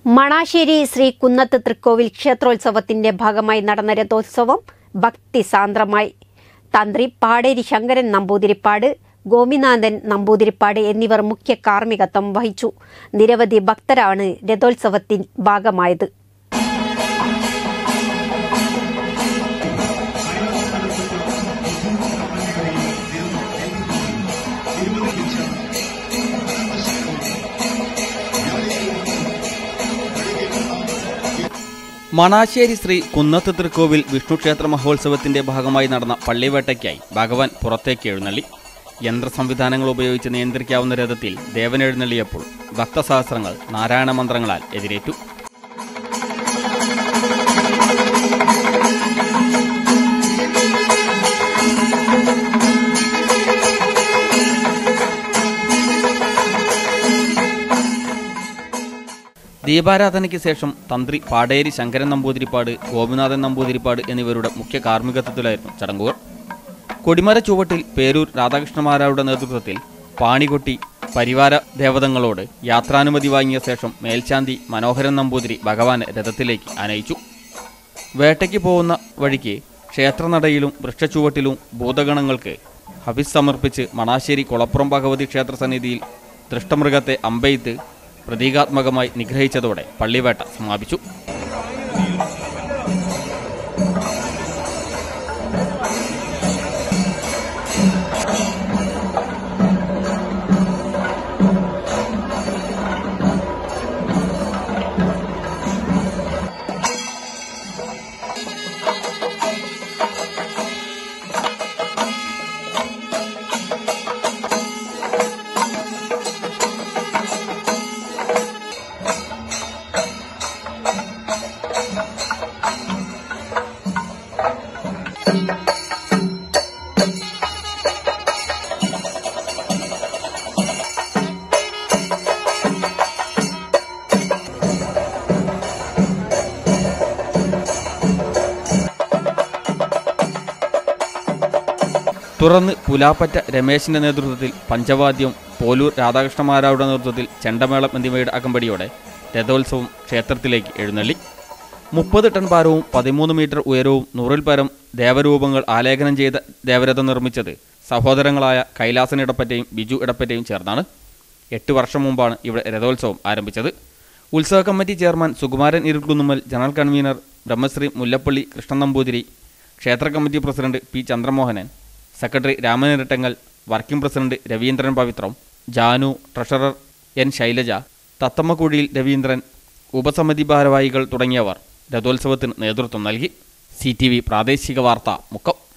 മണാശ്ശേരി ശ്രീ കുന്നത്ത് തൃക്കോവിൽ ക്ഷേത്രോത്സവത്തിന്റെ ഭാഗമായി നടന്ന രഥോത്സവം ഭക്തിസാന്ദ്രമായി തന്ത്രി പാടേരി ശങ്കരൻ നമ്പൂതിരിപ്പാട് ഗോപിനാഥൻ നമ്പൂതിരിപ്പാട് എന്നിവർ മുഖ്യ കാർമ്മികത്വം വഹിച്ചു നിരവധി ഭക്തരാണ് രഥോത്സവത്തിൽ ഭാഗമായത് മണാശ്ശേരി ശ്രീ കുന്നത്ത് തൃക്കോവിൽ വിഷ്ണു ക്ഷേത്ര മഹോത്സവത്തിന്റെ ഭാഗമായി നടന്ന പള്ളിവേട്ടയ്ക്കായി ഭഗവാൻ പുറത്തേക്ക് എഴുന്നള്ളി യന്ത്ര സംവിധാനങ്ങൾ ഉപയോഗിച്ച് നിയന്ത്രിക്കാവുന്ന രഥത്തിൽ ദേവനെഴുന്നള്ളിയപ്പോൾ ഭക്തസഹസ്രങ്ങൾ നാരായണ മന്ത്രങ്ങളാൽ എതിരേറ്റു ദീപാരാധനയ്ക്ക് ശേഷം തന്ത്രി പാടേരി ശങ്കരൻ നമ്പൂതിരിപ്പാട് ഗോപിനാഥൻ നമ്പൂതിരിപ്പാട് എന്നിവരുടെ മുഖ്യ കാർമ്മികത്വത്തിലായിരുന്നു ചടങ്ങുകൾ കൊടിമര ചുവട്ടിൽ പേരൂർ രാധാകൃഷ്ണമാരാരുടെ നേതൃത്വത്തിൽ പാണികൊട്ടി പരിവാര ദേവതങ്ങളോട് യാത്രാനുമതി വാങ്ങിയ ശേഷം മേൽശാന്തി മനോഹരൻ നമ്പൂതിരി ഭഗവാനെ രഥത്തിലേക്ക് ആനയിച്ചു വേട്ടയ്ക്ക് പോകുന്ന വഴിക്ക് ക്ഷേത്രനടയിലും വൃക്ഷച്ചുവട്ടിലും ഭൂതഗണങ്ങൾക്ക് ഹവിസ് സമർപ്പിച്ച് മണാശ്ശേരി കുളപ്പുറം ഭഗവതി ക്ഷേത്ര സന്നിധിയിൽ ദൃഷ്ടമൃഗത്തെ അമ്പെയ്ത്ത് പ്രതീകാത്മകമായി നിഗ്രഹിച്ചതോടെ പള്ളിവേട്ട സമാപിച്ചു തുടർന്ന് പുലാപ്പറ്റ രമേശിന്റെ നേതൃത്വത്തിൽ പഞ്ചവാദ്യം പോലൂർ രാധാകൃഷ്ണമാരാരുടെ നേതൃത്വത്തിൽ ചെണ്ടമേളം എന്നിവയുടെ അകമ്പടിയോടെ രഥോത്സവം ക്ഷേത്രത്തിലേക്ക് എഴുന്നള്ളി മുപ്പത് ടൺ ഭാരവും പതിമൂന്ന് മീറ്റർ ഉയരവും നൂറിൽ പരം ദേവരൂപങ്ങൾ ആലേഖനം ചെയ്ത ദേവരഥം നിർമ്മിച്ചത് സഹോദരങ്ങളായ കൈലാസൻ ഇടപ്പറ്റയും ബിജു ഇടപ്പറ്റയും ചേർന്നാണ് എട്ട് വർഷം മുമ്പാണ് ഇവിടെ രഥോത്സവം ആരംഭിച്ചത് ഉത്സവ committee chairman Sukumaran Irulkunnummal general convener Brahmashri Mullappally Krishnan Namboothiri ക്ഷേത്ര committee president P Chandramohanan secretary Ramanirattangal working president Raveendran Pavithram Janu treasurer N Shailaja Thathammakuzhiyil Raveendran ഉപസമിതി ഭാരവാഹികൾ തുടങ്ങിയവർ രഥോത്സവത്തിന് നേതൃത്വം നൽകി സി പ്രാദേശിക വാർത്ത മുക്കം